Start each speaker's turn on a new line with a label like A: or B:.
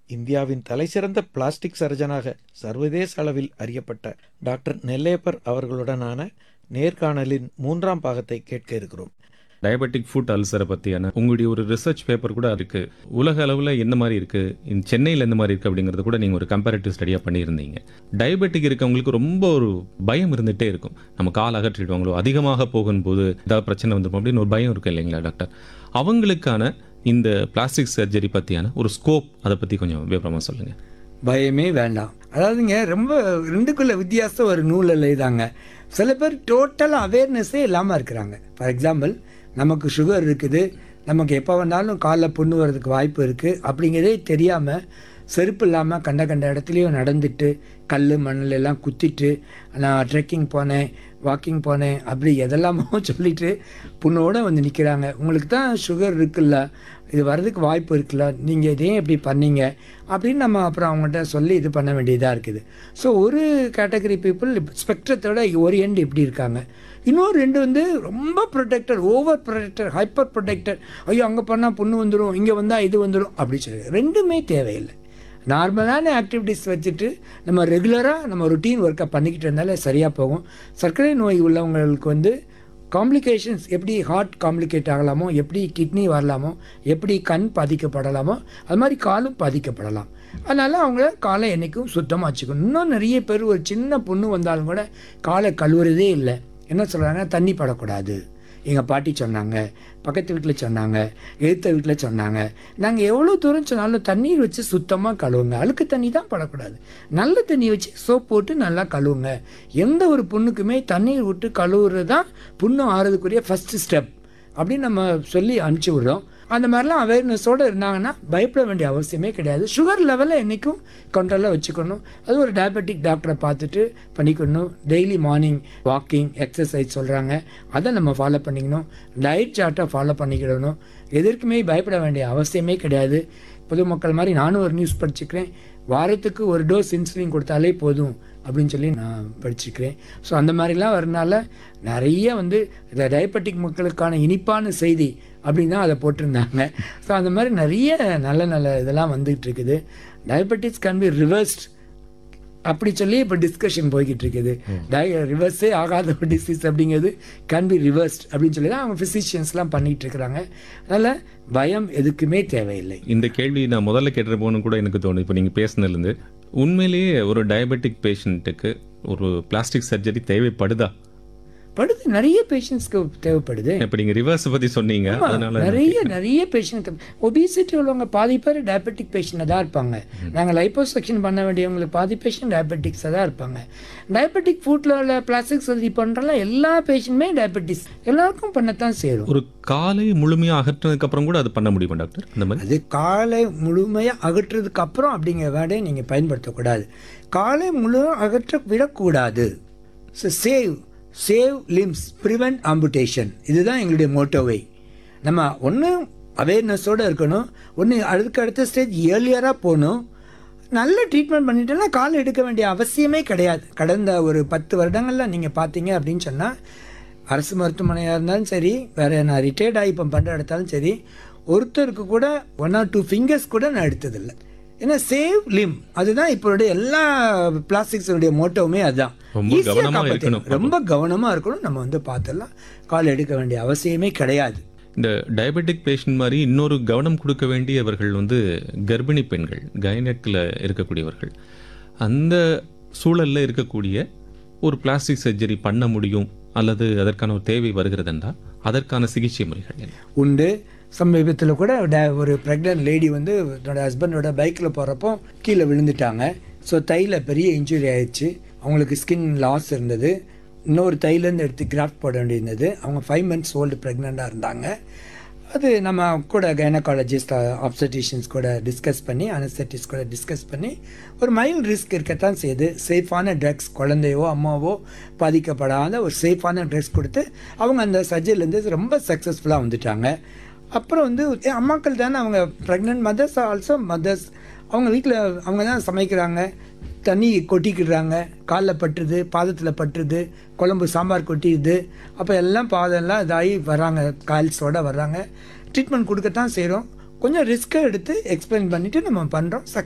A: இந்தியாவின் தலைசிறந்த பிளாஸ்டிக் சர்ஜனாக சர்வதேச அளவில் அறியப்பட்ட டாக்டர் நெல்லையப்பர் அவர்களுடனான நேர்காணலின் மூன்றாம் பாகத்தை கேட்க இருக்கிறோம்
B: டயபெட்டிக் ஃபுட் அல்சரை பற்றியான உங்களுடைய ஒரு ரிசர்ச் பேப்பர் கூட இருக்கு உலக அளவில் எந்த மாதிரி இருக்கு இந்த சென்னையில் எந்த மாதிரி இருக்கு அப்படிங்கிறது கூட நீங்கள் ஒரு கம்பேரிட்டிவ் ஸ்டடியாக பண்ணியிருந்தீங்க டயபெட்டிக் இருக்கவங்களுக்கு ரொம்ப ஒரு பயம் இருந்துகிட்டே இருக்கும் நம்ம கால் அகற்றிடுவாங்களோ அதிகமாக போகும்போது ஏதாவது பிரச்சனை வந்துடும் அப்படின்னு ஒரு பயம் இருக்கு இல்லைங்களா டாக்டர் அவங்களுக்கான இந்த பிளாஸ்டிக் சர்ஜரி பற்றியான ஒரு ஸ்கோப் அதை பற்றி கொஞ்சம் விவரமாக சொல்லுங்கள்
C: பயமே வேண்டாம் அதாவதுங்க ரொம்ப ரெண்டுக்குள்ள வித்தியாசம் ஒரு நூல் எழுதாங்க சில பேர் டோட்டல் அவேர்னஸே இல்லாமல் இருக்கிறாங்க ஃபார் எக்ஸாம்பிள் நமக்கு சுகர் இருக்குது நமக்கு எப்போ வேணாலும் காலில் புண்ணு வர்றதுக்கு வாய்ப்பு இருக்குது அப்படிங்கிறதே தெரியாமல் செருப்பு இல்லாமல் கண்ட கண்ட இடத்துலையும் நடந்துட்டு கல் மண்ணில் எல்லாம் குத்திட்டு நான் ட்ரெக்கிங் போனேன் வாக்கிங் போனேன் அப்படி எதெல்லாமோ சொல்லிட்டு புண்ணோடு வந்து நிற்கிறாங்க உங்களுக்கு தான் சுகர் இருக்குல்ல இது வர்றதுக்கு வாய்ப்பு இருக்குல்ல நீங்கள் இதையும் எப்படி பண்ணீங்க அப்படின்னு நம்ம அப்புறம் அவங்கள்ட்ட சொல்லி இது பண்ண வேண்டியதாக இருக்குது ஸோ ஒரு கேட்டகரி பீப்புள் ஸ்பெக்ட்ரத்தோட ஒரு எண்டு இப்படி இருக்காங்க இன்னொரு ரெண்டு வந்து ரொம்ப protector over protector hyper protector ஐயோ அங்கே பண்ணால் புண்ணு வந்துடும் இங்கே வந்தால் இது வந்துடும் அப்படி சொல்லி ரெண்டுமே தேவையில்லை நார்மலான ஆக்டிவிட்டீஸ் வச்சுட்டு நம்ம ரெகுலராக நம்ம ருட்டீன் ஒர்க்கை பண்ணிக்கிட்டு இருந்தாலே சரியாக போகும் சர்க்கரை நோய் உள்ளவங்களுக்கு வந்து காம்ப்ளிகேஷன்ஸ் எப்படி ஹார்ட் காம்ப்ளிகேட் ஆகலாமோ எப்படி கிட்னி வரலாமோ எப்படி கண் பாதிக்கப்படலாமோ அது மாதிரி காலும் பாதிக்கப்படலாம் அதனால் அவங்க காலை என்றைக்கும் சுத்தமாக வச்சுக்கணும் இன்னும் நிறைய பேர் ஒரு சின்ன புண்ணு வந்தாலும் கூட காலை கழுவுறதே இல்லை என்ன சொல்கிறாங்க தண்ணி படக்கூடாது எங்கள் பாட்டி சொன்னாங்க பக்கத்து வீட்டில் சொன்னாங்க எழுத்த வீட்டில் சொன்னாங்க நாங்கள் எவ்வளோ தூரம் சொன்னாலும் தண்ணீர் வச்சு சுத்தமாக கழுவுங்க அழுக்கு தண்ணி தான் படக்கூடாது நல்ல தண்ணி வச்சு சோப் போட்டு நல்லா கழுவுங்க எந்த ஒரு புண்ணுக்குமே தண்ணீர் விட்டு கழுவுறது தான் புண்ணு ஆறுறதுக்குரிய ஃபஸ்ட்டு ஸ்டெப் அப்படின்னு நம்ம சொல்லி அனுப்பிச்சி விடுறோம் அந்த மாதிரிலாம் அவேர்னஸோடு இருந்தாங்கன்னா பயப்பட வேண்டிய அவசியமே கிடையாது சுகர் லெவலை என்றைக்கும் கண்ட்ரோலாக வச்சுக்கணும் அது ஒரு டயபெட்டிக் டாக்டரை பார்த்துட்டு பண்ணிக்கணும் டெய்லி மார்னிங் வாக்கிங் எக்ஸசைஸ் சொல்கிறாங்க அதை நம்ம ஃபாலோ பண்ணிக்கணும் டயட் சார்ட்டை ஃபாலோ பண்ணிக்கிடணும் எதற்குமே பயப்பட வேண்டிய அவசியமே கிடையாது பொதுமக்கள் மாதிரி நானும் ஒரு நியூஸ் படிச்சுக்கிறேன் வாரத்துக்கு ஒரு டோஸ் இன்சுலின் கொடுத்தாலே போதும் அப்படின்னு சொல்லி நான் படிச்சுக்கிறேன் ஸோ அந்த மாதிரிலாம் வரனால நிறைய வந்து இந்த டயபெட்டிக் மக்களுக்கான இனிப்பான செய்தி அப்படின்னு தான் அதை போட்டிருந்தாங்க ஸோ அந்த மாதிரி நிறைய நல்ல நல்ல இதெல்லாம் வந்துகிட்டு இருக்குது டயபெட்டிஸ் கேன் பி ரிவர்ஸ்ட் அப்படி சொல்லி இப்போ டிஸ்கஷன் போய்கிட்டு இருக்குது டய ரிவர்ஸே ஆகாத ஒரு டிசீஸ் அப்படிங்கிறது கேன் பி ரிவர்ஸ்ட் அப்படின்னு சொல்லி தான் அவங்க ஃபிசிஷியன்ஸ்லாம் பண்ணிகிட்டு இருக்கிறாங்க அதனால் பயம் எதுக்குமே தேவையில்லை
B: இந்த கேள்வி நான் முதல்ல கேட்டிருப்போன்னு கூட எனக்கு தோணுது இப்போ நீங்கள் பேசுனதுலேருந்து உண்மையிலேயே ஒரு டயபெட்டிக் பேஷண்ட்டுக்கு ஒரு பிளாஸ்டிக் சர்ஜரி தேவைப்படுதா
C: படுது நிறைய பேஷண்ட்ஸ்க்கு தேவைப்படுது
B: இப்போ நீங்கள் ரிவர்ஸ் பற்றி சொன்னீங்க
C: ஆமா,
B: அதனால
C: நிறைய நிறைய பேஷண்ட் ஒபிசிட்டி உள்ளவங்க பாதி பேர் டயபெட்டிக் பேஷண்டாக தான் இருப்பாங்க நாங்கள் லைப்போசெக்ஷன் பண்ண வேண்டியவங்களுக்கு பாதி பேஷண்ட் டயபெட்டிக்ஸாக தான் இருப்பாங்க டயபெட்டிக் ஃபுட்டில் உள்ள பிளாஸ்டிக் சர்ஜரி பண்ணுறல எல்லா பேஷண்ட்டுமே டயபெட்டிஸ் எல்லாருக்கும் பண்ணத்தான் சேரும்
B: ஒரு காலை முழுமையாக அகற்றினதுக்கு அப்புறம் கூட அது பண்ண முடியுமா டாக்டர் அந்த மாதிரி
C: அது காலை முழுமையாக அகற்றுறதுக்கு அப்புறம் அப்படிங்கிற வேர்டை நீங்கள் பயன்படுத்தக்கூடாது காலை முழு அகற்ற விடக்கூடாது so save save limbs prevent amputation இதுதான் எங்களுடைய மோட்டோவை நம்ம ஒன்று அவேர்னஸோடு இருக்கணும் ஒன்று அதுக்கு அடுத்த ஸ்டேஜ் ஏர்லியராக போகணும் நல்ல ட்ரீட்மெண்ட் பண்ணிட்டோம்னா கால் எடுக்க வேண்டிய அவசியமே கிடையாது கடந்த ஒரு பத்து வருடங்களில் நீங்கள் பார்த்தீங்க அப்படின்னு சொன்னால் அரசு மருத்துவமனையாக இருந்தாலும் சரி வேறு நான் ரிட்டையர்ட் ஆகி இப்போ பண்ணுற எடுத்தாலும் சரி ஒருத்தருக்கு கூட ஒன் ஆர் டூ ஃபிங்கர்ஸ் கூட நான் எடுத்ததில்லை ஏன்னா சேவ் லிம் அதுதான் இப்போடைய எல்லா பிளாஸ்டிக்ஸுடைய மோட்டோவுமே அதுதான்
B: ரொம்ப
C: Easy ஆ
B: கவனமா
C: காப்பாத்திடலாம்.
B: இருக்கணும்.
C: ரொம்ப கவனமாக இருக்கணும் நம்ம வந்து பார்த்துடலாம் கால் எடுக்க வேண்டிய அவசியமே கிடையாது
B: இந்த டயபெட்டிக் பேஷண்ட் மாதிரி இன்னொரு கவனம் கொடுக்க வேண்டியவர்கள் வந்து கர்ப்பிணி பெண்கள் கைனக்கில் இருக்கக்கூடியவர்கள் அந்த சூழல்ல இருக்கக்கூடிய ஒரு பிளாஸ்டிக் சர்ஜரி பண்ண முடியும் அல்லது அதற்கான ஒரு தேவை வருகிறதுண்டா அதற்கான சிகிச்சை முறைகள் என்ன
C: உண்டு சமீபத்தில் கூட ட- ஒரு ப்ரெக்னென்ட் லேடி வந்து என்னோட ஹஸ்பண்டோட பைக்கில் போகிறப்போ கீழே விழுந்துட்டாங்க ஸோ தையில் பெரிய இன்ஜுரி ஆயிடுச்சு அவங்களுக்கு ஸ்கின் லாஸ் இருந்தது இன்னொரு தைலேருந்து எடுத்து கிராஃப்ட் போட வேண்டியிருந்தது அவங்க ஃபைவ் மந்த்ஸ் ஓல்டு ப்ரெக்னெண்ட்டாக இருந்தாங்க அது நம்ம கூட கைனகாலஜிஸ்ட் ஆப்சட்டிஷியன்ஸ் கூட டிஸ்கஸ் பண்ணி அனஸ்தட்டிஸ் கூட டிஸ்கஸ் பண்ணி ஒரு மைல்ட் ரிஸ்க் இருக்கத்தான் செய்யுது சேஃபான ட்ரக்ஸ் குழந்தையோ அம்மாவோ பாதிக்கப்படாத ஒரு சேஃபான ட்ரக்ஸ் கொடுத்து அவங்க அந்த சர்ஜரிலேருந்து ரொம்ப சக்ஸஸ்ஃபுல்லாக வந்துட்டாங்க அப்புறம் வந்து ஏ, அம்மாக்கள் தானே அவங்க ப்ரெக்னென்ட் மதர்ஸ் ஆல்சோ மதர்ஸ் அவங்க வீட்டில் அவங்க தான் சமைக்கிறாங்க தண்ணி கொட்டிக்கிடுறாங்க காலில் பட்டுருது பாதத்தில் பட்டுருது குழம்பு சாம்பார் கொட்டிடுது அப்போ எல்லாம் பாதம்லாம் இதாகி வர்றாங்க கால்ஸோட வர்றாங்க ட்ரீட்மெண்ட் கொடுக்கத்தான் செய்கிறோம் கொஞ்சம் ரிஸ்க்கை எடுத்து எக்ஸ்பிளைன் பண்ணிவிட்டு நம்ம பண்ணுறோம்